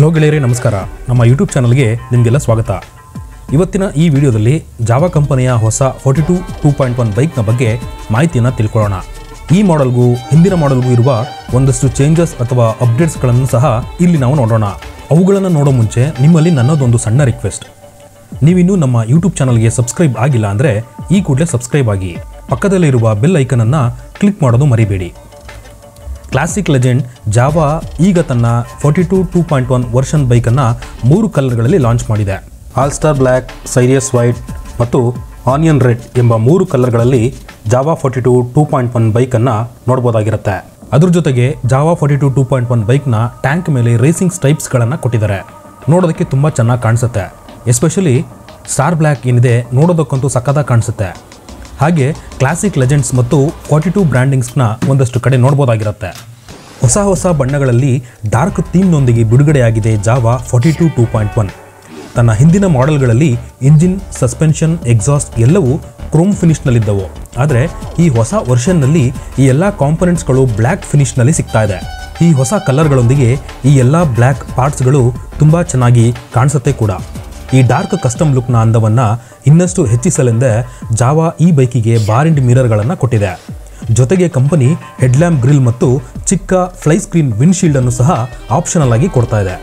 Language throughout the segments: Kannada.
ಹಲೋ ಗೆಳೆಯರೇ ನಮಸ್ಕಾರ ನಮ್ಮ ಯೂಟ್ಯೂಬ್ ಚಾನಲ್ಗೆ ನಿಮಗೆಲ್ಲ ಸ್ವಾಗತ ಇವತ್ತಿನ ಈ ವಿಡಿಯೋದಲ್ಲಿ ಜಾವಾ ಕಂಪನಿಯ ಹೊಸ forty two two point one ಬೈಕ್ನ ಬಗ್ಗೆ ಮಾಹಿತಿಯನ್ನು ತಿಳ್ಕೊಳ್ಳೋಣ ಈ ಮಾಡೆಲ್ಗೂ ಹಿಂದಿನ ಮಾಡೆಲ್ಗೂ ಇರುವ ಒಂದಷ್ಟು ಚೇಂಜಸ್ ಅಥವಾ ಅಪ್ಡೇಟ್ಸ್ಗಳನ್ನು ಸಹ ಇಲ್ಲಿ ನಾವು ನೋಡೋಣ ಅವುಗಳನ್ನು ನೋಡೋ ಮುಂಚೆ ನಿಮ್ಮಲ್ಲಿ ನನ್ನದೊಂದು ಸಣ್ಣ ರಿಕ್ವೆಸ್ಟ್ ನೀವಿನ್ನೂ ನಮ್ಮ ಯೂಟ್ಯೂಬ್ ಚಾನಲ್ಗೆ ಸಬ್ಸ್ಕ್ರೈಬ್ ಆಗಿಲ್ಲ ಅಂದರೆ ಈ ಕೂಡಲೇ ಸಬ್ಸ್ಕ್ರೈಬ್ ಆಗಿ ಪಕ್ಕದಲ್ಲಿರುವ ಬೆಲ್ ಐಕನನ್ನು ಕ್ಲಿಕ್ ಮಾಡೋದು ಮರಿಬೇಡಿ ಕ್ಲಾಸಿಕ್ ಲೆಜೆಂಡ್ ಜಾವಾ ಈಗ ತನ್ನ forty two two point one version ಬೈಕನ್ನು ಮೂರು ಕಲರ್ಗಳಲ್ಲಿ ಲಾಂಚ್ ಮಾಡಿದೆ ಆಲ್ಸ್ಟಾರ್ ಬ್ಲ್ಯಾಕ್ ಸೈರಿಯಸ್ ವೈಟ್ ಮತ್ತು ಆನಿಯನ್ ರೆಡ್ ಎಂಬ ಮೂರು ಕಲರ್ಗಳಲ್ಲಿ Jawa forty two two point one ಬೈಕನ್ನು ನೋಡ್ಬೋದಾಗಿರುತ್ತೆ ಅದ್ರ ಜೊತೆಗೆ Jawa forty two two point one ಬೈಕ್ನ ಟ್ಯಾಂಕ್ ಮೇಲೆ ರೇಸಿಂಗ್ ಸ್ಟೈಪ್ಸ್ಗಳನ್ನು ಕೊಟ್ಟಿದ್ದಾರೆ ನೋಡೋದಕ್ಕೆ ತುಂಬ ಚೆನ್ನಾಗಿ ಕಾಣಿಸುತ್ತೆ ಎಸ್ಪೆಷಲಿ ಸ್ಟಾರ್ ಬ್ಲ್ಯಾಕ್ ಏನಿದೆ ನೋಡೋದಕ್ಕಂತೂ ಸಕ್ಕತ್ತಾಗಿ ಕಾಣಿಸುತ್ತೆ ಹಾಗೆ ಕ್ಲಾಸಿಕ್ ಲೆಜೆಂಡ್ಸ್ ಮತ್ತು ಫಾರ್ಟಿ ಟೂ ಬ್ರ್ಯಾಂಡಿಂಗ್ಸ್ನ ಒಂದಷ್ಟು ಕಡೆ ನೋಡ್ಬೋದಾಗಿರುತ್ತೆ ಹೊಸ ಹೊಸ ಬಣ್ಣಗಳಲ್ಲಿ ಡಾರ್ಕ್ ಥೀಮ್ನೊಂದಿಗೆ ಬಿಡುಗಡೆಯಾಗಿದೆ Jawa forty two two point one ತನ್ನ ಹಿಂದಿನ ಮಾಡೆಲ್ಗಳಲ್ಲಿ ಇಂಜಿನ್ ಸಸ್ಪೆನ್ಷನ್ ಎಕ್ಸಾಸ್ಟ್ ಎಲ್ಲವೂ ಕ್ರೋಮ್ ಫಿನಿಷ್ನಲ್ಲಿದ್ದವು ಆದರೆ ಈ ಹೊಸ ವರ್ಷನ್ನಲ್ಲಿ ಈ ಎಲ್ಲ ಕಾಂಪೊನೆಂಟ್ಸ್ಗಳು ಬ್ಲ್ಯಾಕ್ ಫಿನಿಷ್ನಲ್ಲಿ ಸಿಗ್ತಾ ಇದೆ ಈ ಹೊಸ ಕಲರ್ಗಳೊಂದಿಗೆ ಈ ಎಲ್ಲ ಬ್ಲ್ಯಾಕ್ ಪಾರ್ಟ್ಸ್ಗಳು ತುಂಬ ಚೆನ್ನಾಗಿ ಕಾಣಿಸುತ್ತೆ ಕೂಡ ಈ ಡಾರ್ಕ್ ಕಸ್ಟಮ್ ಲುಕ್ನ ಅಂದವನ್ನು ಇನ್ನಷ್ಟು ಹೆಚ್ಚಿಸಲೆಂದೇ ಜಾವಾ ಈ ಬೈಕಿಗೆ ಬಾರ್ ಇಂಡ್ ಮಿರರ್ಗಳನ್ನು ಕೊಟ್ಟಿದೆ ಜೊತೆಗೆ ಕಂಪನಿ ಹೆಡ್ಲ್ಯಾಂಪ್ ಗ್ರಿಲ್ ಮತ್ತು ಚಿಕ್ಕ ಫ್ಲೈ ಸ್ಕ್ರೀನ್ ವಿಂಡ್ಶೀಲ್ಡ್ ಅನ್ನು ಸಹ ಆಪ್ಷನಲ್ ಆಗಿ ಕೊಡ್ತಾ ಇದೆ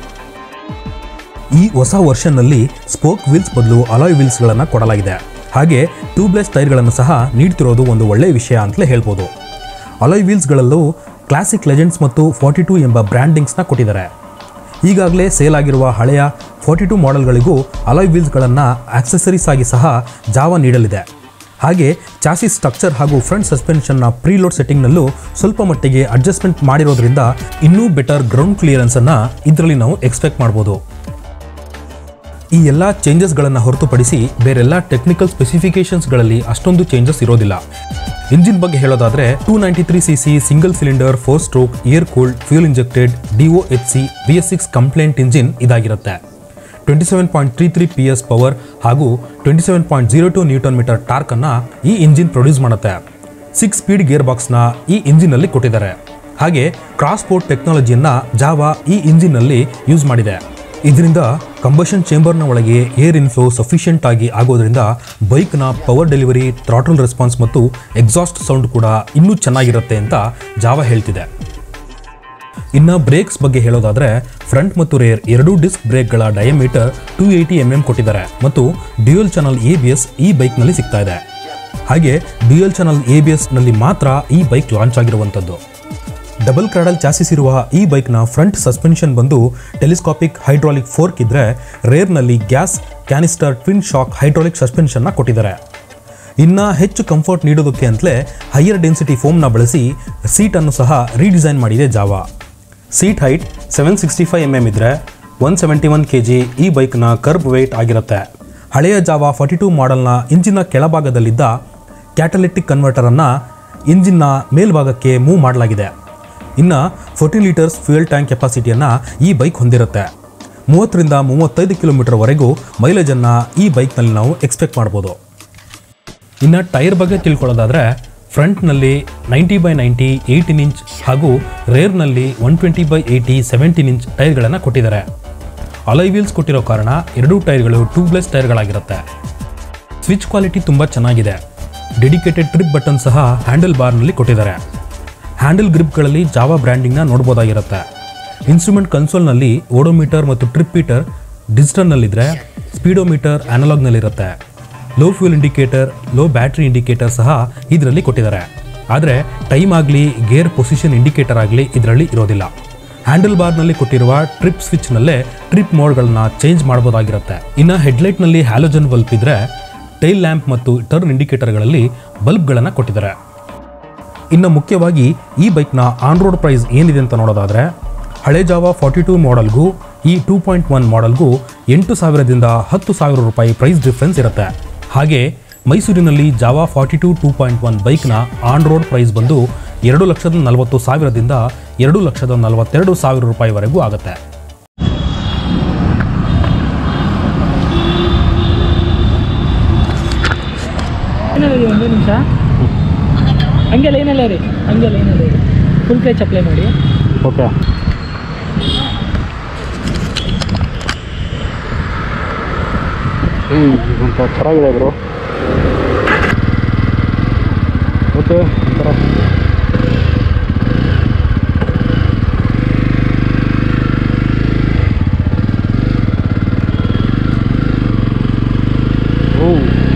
ಈ ಹೊಸ ವರ್ಷನ್ನಲ್ಲಿ ಸ್ಪೋಕ್ ವೀಲ್ಸ್ ಬದಲು ಅಲಾಯ್ ವೀಲ್ಸ್ಗಳನ್ನು ಕೊಡಲಾಗಿದೆ ಹಾಗೆ ಟ್ಯೂಬ್ಲೆಸ್ ಟೈರ್ಗಳನ್ನು ಸಹ ನೀಡ್ತಿರೋದು ಒಂದು ಒಳ್ಳೆಯ ವಿಷಯ ಅಂತಲೇ ಹೇಳ್ಬೋದು ಅಲಾಯ್ ವೀಲ್ಸ್ಗಳಲ್ಲೂ ಕ್ಲಾಸಿಕ್ ಲೆಜೆಂಡ್ಸ್ ಮತ್ತು ಫಾರ್ಟಿ ಟೂ ಎಂಬ ಬ್ರ್ಯಾಂಡಿಂಗ್ಸ್ನ ಕೊಟ್ಟಿದ್ದಾರೆ ಈಗಾಗಲೇ ಸೇಲ್ ಆಗಿರುವ ಹಳೆಯ ಫೋರ್ಟಿ ಟು ಮಾಡೆಲ್ಗಳಿಗೂ ಅಲಾಯ್ ವೀಲ್ಸ್ಗಳನ್ನು ಆಕ್ಸೆಸರೀಸ್ ಆಗಿ ಸಹ ಜಾವ ನೀಡಲಿದೆ ಹಾಗೆ ಚಾಸಿಸ್ ಸ್ಟ್ರಕ್ಚರ್ ಹಾಗೂ ಫ್ರಂಟ್ ಸಸ್ಪೆನ್ಷನ್ನ ಪ್ರೀಲೋಡ್ ಸೆಟ್ಟಿಂಗ್ನಲ್ಲೂ ಸ್ವಲ್ಪ ಮಟ್ಟಿಗೆ ಅಡ್ಜಸ್ಟ್ಮೆಂಟ್ ಮಾಡಿರೋದ್ರಿಂದ ಇನ್ನೂ ಬೆಟರ್ ಗ್ರೌಂಡ್ ಕ್ಲಿಯರೆನ್ಸನ್ನು ಇದರಲ್ಲಿ ನಾವು ಎಕ್ಸ್ಪೆಕ್ಟ್ ಮಾಡ್ಬೋದು ಈ ಎಲ್ಲ ಚೇಂಜಸ್ಗಳನ್ನು ಹೊರತುಪಡಿಸಿ ಬೇರೆಲ್ಲ ಟೆಕ್ನಿಕಲ್ ಸ್ಪೆಸಿಫಿಕೇಶನ್ಸ್ಗಳಲ್ಲಿ ಅಷ್ಟೊಂದು ಚೇಂಜಸ್ ಇರೋದಿಲ್ಲ ಇಂಜಿನ್ ಬಗ್ಗೆ ಹೇಳೋದಾದ್ರೆ two ninety three C C single cylinder four stroke air cooled fuel injected D O H C B S six compliant engine ಇದಾಗಿರುತ್ತೆ twenty seven point three three P S power ಹಾಗೂ twenty seven point zero two newton metre ಟಾರ್ಕನ್ನು ಈ ಇಂಜಿನ್ ಪ್ರೊಡ್ಯೂಸ್ ಮಾಡುತ್ತೆ ಸಿಕ್ಸ್ ಸ್ಪೀಡ್ ಗೇರ್ ಬಾಕ್ಸ್ನ ಈ ಇಂಜಿನಲ್ಲಿ ಕೊಟ್ಟಿದ್ದಾರೆ ಹಾಗೆ ಕ್ರಾಸ್ ಪೋರ್ಟ್ ಟೆಕ್ನಾಲಜಿಯನ್ನು ಜಾವಾ ಈ ಇಂಜಿನ್ನಲ್ಲಿ ಯೂಸ್ ಮಾಡಿದೆ ಇದರಿಂದ ಕಂಬಷನ್ ಚೇಂಬರ್ನ ಒಳಗೆ ಏರ್ ಇನ್ಫ್ಲೋ ಸಫಿಷಿಯೆಂಟ್ ಆಗಿ ಆಗೋದ್ರಿಂದ ಬೈಕ್ನ ಪವರ್ ಡೆಲಿವರಿ ಥ್ರಾಟಲ್ ರೆಸ್ಪಾನ್ಸ್ ಮತ್ತು ಎಕ್ಸಾಸ್ಟ್ ಸೌಂಡ್ ಕೂಡ ಇನ್ನೂ ಚೆನ್ನಾಗಿರುತ್ತೆ ಅಂತ ಜಾವ ಹೇಳ್ತಿದೆ ಇನ್ನು ಬ್ರೇಕ್ಸ್ ಬಗ್ಗೆ ಹೇಳೋದಾದ್ರೆ ಫ್ರಂಟ್ ಮತ್ತು ರೇರ್ ಎರಡೂ ಡಿಸ್ಕ್ ಬ್ರೇಕ್ಗಳ diameter two eighty M M ಕೊಟ್ಟಿದ್ದಾರೆ ಮತ್ತು dual channel A B S ಈ ಬೈಕ್ನಲ್ಲಿ ಸಿಗ್ತಾ ಇದೆ ಹಾಗೆ ಡ್ಯೂಯಲ್ ಚಾನಲ್ ಎ ಬಿ ಎಸ್ನಲ್ಲಿ ಮಾತ್ರ ಈ ಬೈಕ್ ಲಾಂಚ್ ಆಗಿರುವಂಥದ್ದು ಡಬಲ್ ಕ್ರಾಡಲ್ ಚಾಸಿಸ್ ಇರುವ ಈ ಬೈಕ್ನ ಫ್ರಂಟ್ ಸಸ್ಪೆನ್ಷನ್ ಬಂದು ಟೆಲಿಸ್ಕಾಪಿಕ್ ಹೈಡ್ರಾಲಿಕ್ ಫೋರ್ಕ್ ಇದ್ರೆ ರೇರ್ನಲ್ಲಿ gas canister twin shock hydraulic ಸಸ್ಪೆನ್ಷನ್ನ ಕೊಟ್ಟಿದ್ದಾರೆ ಇನ್ನು ಹೆಚ್ಚು ಕಂಫರ್ಟ್ ನೀಡೋದಕ್ಕೆ ಅಂತಲೇ ಹೈಯರ್ ಡೆನ್ಸಿಟಿ ಫೋಮ್ನ ಬಳಸಿ ಸೀಟನ್ನು ಸಹ ರೀಡಿಸೈನ್ ಮಾಡಿದೆ Jawa seat height seven sixty five M M ಇದ್ದರೆ one seventy one K G ಈ ಬೈಕ್ನ ಕರ್ಬ್ ವೆಯ್ಟ್ ಆಗಿರುತ್ತೆ ಹಳೆಯ ಜಾವಾ ಫಾರ್ಟಿ ಟೂ ಮಾಡೆಲ್ನ ಇಂಜಿನ್ನ ಕೆಳಭಾಗದಲ್ಲಿದ್ದ ಕ್ಯಾಟಲಿಟಿಕ್ ಕನ್ವರ್ಟರನ್ನು ಇಂಜಿನ್ನ ಮೇಲ್ಭಾಗಕ್ಕೆ ಮೂವ್ ಮಾಡಲಾಗಿದೆ ಇನ್ನು ಫೋರ್ಟೀನ್ ಲೀಟರ್ಸ್ ಫ್ಯೂಯಲ್ ಟ್ಯಾಂಕ್ ಕೆಪಾಸಿಟಿಯನ್ನು ಈ ಬೈಕ್ ಹೊಂದಿರುತ್ತೆ ಮೂವತ್ತರಿಂದ ಮೂವತ್ತೈದು ಕಿಲೋಮೀಟರ್ವರೆಗೂ ಮೈಲೇಜನ್ನು ಈ ಬೈಕ್ನಲ್ಲಿ ನಾವು ಎಕ್ಸ್ಪೆಕ್ಟ್ ಮಾಡ್ಬೋದು ಇನ್ನು ಟೈರ್ ಬಗ್ಗೆ ತಿಳ್ಕೊಳ್ಳೋದಾದರೆ ಫ್ರಂಟ್ನಲ್ಲಿ ninety by ninety eighteen inch ಹಾಗೂ ರೇರ್ನಲ್ಲಿ one twenty by eighty seventeen inch ಟೈರ್ಗಳನ್ನು ಕೊಟ್ಟಿದ್ದಾರೆ ಅಲೈ ವೀಲ್ಸ್ ಕೊಟ್ಟಿರೋ ಕಾರಣ ಎರಡೂ ಟೈರ್ಗಳು ಟ್ಯೂಬ್ಲೆಸ್ ಟೈರ್ಗಳಾಗಿರುತ್ತೆ ಸ್ವಿಚ್ ಕ್ವಾಲಿಟಿ ತುಂಬ ಚೆನ್ನಾಗಿದೆ ಡೆಡಿಕೇಟೆಡ್ ಟ್ರಿಪ್ ಬಟನ್ ಸಹ ಹ್ಯಾಂಡಲ್ ಬಾರ್ನಲ್ಲಿ ಕೊಟ್ಟಿದ್ದಾರೆ ಹ್ಯಾಂಡಲ್ ಗ್ರಿಪ್ಗಳಲ್ಲಿ ಜಾವಾ ಬ್ರ್ಯಾಂಡಿಂಗ್ನ ನೋಡ್ಬೋದಾಗಿರುತ್ತೆ ಇನ್ಸ್ಟ್ರೂಮೆಂಟ್ ಕನ್ಸೋಲ್ನಲ್ಲಿ ಓಡೋಮೀಟರ್ ಮತ್ತು ಟ್ರಿಪ್ ಮೀಟರ್ ಡಿಜಿಟಲ್ನಲ್ಲಿದ್ದರೆ ಸ್ಪೀಡೋಮೀಟರ್ ಆನಲಾಗ್ನಲ್ಲಿರುತ್ತೆ low fuel indicator low battery indicator ಸಹ ಇದರಲ್ಲಿ ಕೊಟ್ಟಿದ್ದಾರೆ ಆದರೆ ಟೈಮ್ ಆಗಲಿ ಗೇರ್ ಪೊಸಿಷನ್ ಇಂಡಿಕೇಟರ್ ಆಗಲಿ ಇದರಲ್ಲಿ ಇರೋದಿಲ್ಲ ಹ್ಯಾಂಡಲ್ ಬಾರ್ನಲ್ಲಿ ಕೊಟ್ಟಿರುವ ಟ್ರಿಪ್ ಸ್ವಿಚ್ನಲ್ಲೇ ಟ್ರಿಪ್ ಮೋಡ್ಗಳನ್ನ ಚೇಂಜ್ ಮಾಡ್ಬೋದಾಗಿರುತ್ತೆ ಇನ್ನು ಹೆಡ್ಲೈಟ್ನಲ್ಲಿ ಹ್ಯಾಲೋಜನ್ ಬಲ್ಬ್ ಇದ್ದರೆ ಟೈಲ್ ಲ್ಯಾಂಪ್ ಮತ್ತು ಟರ್ನ್ ಇಂಡಿಕೇಟರ್ಗಳಲ್ಲಿ ಬಲ್ಬ್ಗಳನ್ನು ಕೊಟ್ಟಿದ್ದಾರೆ ಇನ್ನು ಮುಖ್ಯವಾಗಿ ಈ ಬೈಕ್ನ ಆನ್ ರೋಡ್ ಪ್ರೈಸ್ ಏನಿದೆ ಅಂತ ನೋಡೋದಾದರೆ ಹಳೆ ಜಾವ ಫಾರ್ಟಿ ಟೂ ಮಾಡೆಲ್ಗೂ ಈ ಟೂ ಪಾಯಿಂಟ್ ಒನ್ ಮಾಡೆಲ್ಗೂ ಎಂಟು ಸಾವಿರದಿಂದ ಹತ್ತು ಸಾವಿರ ರೂಪಾಯಿ ಪ್ರೈಸ್ ಡಿಫ್ರೆನ್ಸ್ ಇರುತ್ತೆ ಹಾಗೆ ಮೈಸೂರಿನಲ್ಲಿ Jawa forty two two point one ಬೈಕ್ನ ಆನ್ ರೋಡ್ ಪ್ರೈಸ್ ಬಂದು ಎರಡು ಲಕ್ಷದ ನಲವತ್ತು ಸಾವಿರದಿಂದ ಎರಡು ಲಕ್ಷದ ನಲವತ್ತೆರಡು ಸಾವಿರ ರೂಪಾಯಿವರೆಗೂ ಆಗುತ್ತೆ ಲೈನಲ್ಲಿ ಒಂದು ನಿಮಿಷ ಹಂಗೆ ಲೈನಲ್ಲೇ ರೀ ಹಂಗೆ ಲೈನಲ್ಲೇ ರೀ ಫುಲ್ ಕ್ಲಚ್ ಅಪ್ಲೈ ಮಾಡಿ ಓಕೆ ಹ್ಞೂ ಒಂಥರ ಚೆನ್ನಾಗಿದೆ ಬ್ರೋ ಓಕೆ ಒಂಥರ ಓ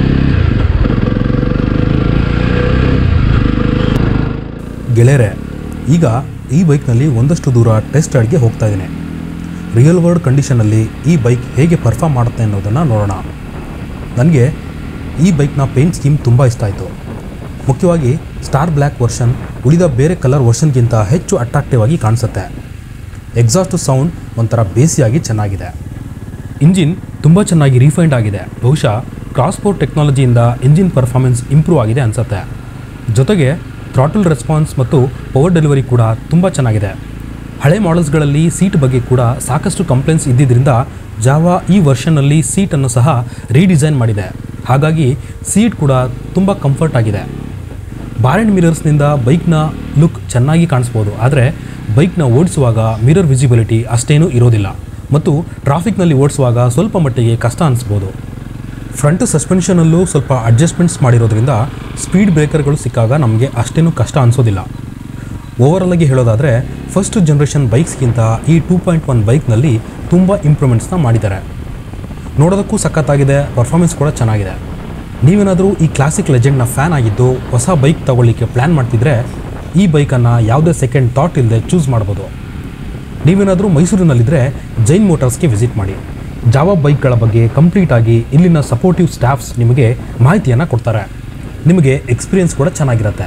ಗೆಳೆಯರೆ ಈಗ ಈ ಬೈಕ್ನಲ್ಲಿ ಒಂದಷ್ಟು ದೂರ ಟೆಸ್ಟ್ ರೈಡ್ಗೆ ಹೋಗ್ತಾ ಇದ್ದೀನಿ ರಿಯಲ್ ವರ್ಲ್ಡ್ ಕಂಡೀಷನಲ್ಲಿ ಈ ಬೈಕ್ ಹೇಗೆ ಪರ್ಫಾರ್ಮ್ ಮಾಡುತ್ತೆ ಅನ್ನೋದನ್ನು ನೋಡೋಣ ನನಗೆ ಈ ಬೈಕ್ನ ಪೇಂಟ್ ಸ್ಕೀಮ್ ತುಂಬ ಇಷ್ಟ ಆಯಿತು ಮುಖ್ಯವಾಗಿ ಸ್ಟಾರ್ ಬ್ಲ್ಯಾಕ್ ವರ್ಷನ್ ಉಳಿದ ಬೇರೆ ಕಲರ್ ವರ್ಷನ್ಗಿಂತ ಹೆಚ್ಚು ಅಟ್ರಾಕ್ಟಿವ್ ಆಗಿ ಕಾಣಿಸುತ್ತೆ ಎಕ್ಸಾಸ್ಟ್ ಸೌಂಡ್ ಒಂಥರ ಬೇಸಿಯಾಗಿ ಚೆನ್ನಾಗಿದೆ ಇಂಜಿನ್ ತುಂಬ ಚೆನ್ನಾಗಿ ರೀಫೈಂಡ್ ಆಗಿದೆ ಬಹುಶಃ ಕ್ರಾಸ್ಪೋರ್ಟ್ ಟೆಕ್ನಾಲಜಿಯಿಂದ ಇಂಜಿನ್ ಪರ್ಫಾರ್ಮೆನ್ಸ್ ಇಂಪ್ರೂವ್ ಆಗಿದೆ ಅನಿಸುತ್ತೆ ಜೊತೆಗೆ ಥ್ರಾಟಲ್ ರೆಸ್ಪಾನ್ಸ್ ಮತ್ತು ಪವರ್ ಡೆಲಿವರಿ ಕೂಡ ತುಂಬ ಚೆನ್ನಾಗಿದೆ ಹಳೆ ಮಾಡೆಲ್ಸ್ಗಳಲ್ಲಿ ಸೀಟ್ ಬಗ್ಗೆ ಕೂಡ ಸಾಕಷ್ಟು ಕಂಪ್ಲೇಂಟ್ಸ್ ಇದ್ದಿದ್ದರಿಂದ ಜಾವಾ ಈ ವರ್ಷನ್ನಲ್ಲಿ ಸೀಟನ್ನು ಸಹ ರೀಡಿಸೈನ್ ಮಾಡಿದೆ ಹಾಗಾಗಿ ಸೀಟ್ ಕೂಡ ತುಂಬ ಕಂಫರ್ಟ್ ಆಗಿದೆ ಬಾರ್ ಆ್ಯಂಡ್ ಮಿರರ್ಸ್ನಿಂದ ಬೈಕ್ನ ಲುಕ್ ಚೆನ್ನಾಗಿ ಕಾಣಿಸ್ಬೋದು ಆದರೆ ಬೈಕ್ನ ಓಡಿಸುವಾಗ ಮಿರರ್ ವಿಸಿಬಿಲಿಟಿ ಅಷ್ಟೇನೂ ಇರೋದಿಲ್ಲ ಮತ್ತು ಟ್ರಾಫಿಕ್ನಲ್ಲಿ ಓಡಿಸುವಾಗ ಸ್ವಲ್ಪ ಮಟ್ಟಿಗೆ ಕಷ್ಟ ಅನಿಸ್ಬೋದು ಫ್ರಂಟ್ ಸಸ್ಪೆನ್ಷನಲ್ಲೂ ಸ್ವಲ್ಪ ಅಡ್ಜಸ್ಟ್ಮೆಂಟ್ಸ್ ಮಾಡಿರೋದ್ರಿಂದ ಸ್ಪೀಡ್ ಬ್ರೇಕರ್ಗಳು ಸಿಕ್ಕಾಗ ನಮಗೆ ಅಷ್ಟೇನೂ ಕಷ್ಟ ಅನಿಸೋದಿಲ್ಲ ಓವರಾಲ್ ಆಗಿ ಹೇಳೋದಾದರೆ ಫಸ್ಟ್ ಜನ್ರೇಷನ್ ಬೈಕ್ಸ್ಗಿಂತ ಈ ಟೂ ಪಾಯಿಂಟ್ ಒನ್ ಬೈಕ್ನಲ್ಲಿ ತುಂಬ ಇಂಪ್ರೂವ್ಮೆಂಟ್ಸ್ನ ಮಾಡಿದ್ದಾರೆ ನೋಡೋದಕ್ಕೂ ಸಖತ್ತಾಗಿದೆ ಪರ್ಫಾರ್ಮೆನ್ಸ್ ಕೂಡ ಚೆನ್ನಾಗಿದೆ ನೀವೇನಾದರೂ ಈ ಕ್ಲಾಸಿಕ್ ಲೆಜೆಂಡ್ನ ಫ್ಯಾನ್ ಆಗಿದ್ದು ಹೊಸ ಬೈಕ್ ತಗೊಳ್ಳಿಕ್ಕೆ ಪ್ಲ್ಯಾನ್ ಮಾಡ್ತಿದ್ರೆ ಈ ಬೈಕನ್ನು ಯಾವುದೇ ಸೆಕೆಂಡ್ ಥಾಟ್ ಇಲ್ಲದೆ ಚೂಸ್ ಮಾಡ್ಬೋದು ನೀವೇನಾದರೂ ಮೈಸೂರಿನಲ್ಲಿದ್ದರೆ ಜೈನ್ ಮೋಟಾರ್ಸ್ಗೆ ವಿಸಿಟ್ ಮಾಡಿ ಜಾವಾ ಬೈಕ್ಗಳ ಬಗ್ಗೆ ಕಂಪ್ಲೀಟ್ ಆಗಿ ಇಲ್ಲಿನ ಸಪೋರ್ಟಿವ್ ಸ್ಟಾಫ್ಸ್ ನಿಮಗೆ ಮಾಹಿತಿಯನ್ನು ಕೊಡ್ತಾರೆ ನಿಮಗೆ ಎಕ್ಸ್ಪೀರಿಯನ್ಸ್ ಕೂಡ ಚೆನ್ನಾಗಿರುತ್ತೆ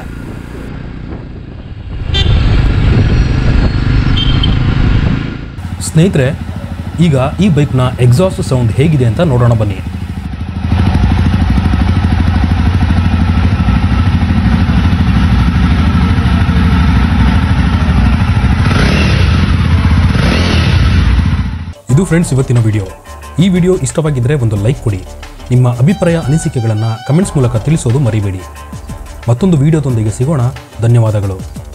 ಸ್ನೇಹಿತರೆ ಈಗ ಈ ಬೈಕ್ನ ಎಕ್ಸಾಸ್ಟ್ ಸೌಂಡ್ ಹೇಗಿದೆ ಅಂತ ನೋಡೋಣ ಬನ್ನಿ ಇದು ಫ್ರೆಂಡ್ಸ್ ಇವತ್ತಿನ ವಿಡಿಯೋ ಈ ವಿಡಿಯೋ ಇಷ್ಟವಾಗಿದ್ದರೆ ಒಂದು ಲೈಕ್ ಕೊಡಿ ನಿಮ್ಮ ಅಭಿಪ್ರಾಯ ಅನಿಸಿಕೆಗಳನ್ನು ಕಮೆಂಟ್ಸ್ ಮೂಲಕ ತಿಳಿಸೋದು ಮರಿಬೇಡಿ ಮತ್ತೊಂದು ವಿಡಿಯೋದೊಂದಿಗೆ ಸಿಗೋಣ ಧನ್ಯವಾದಗಳು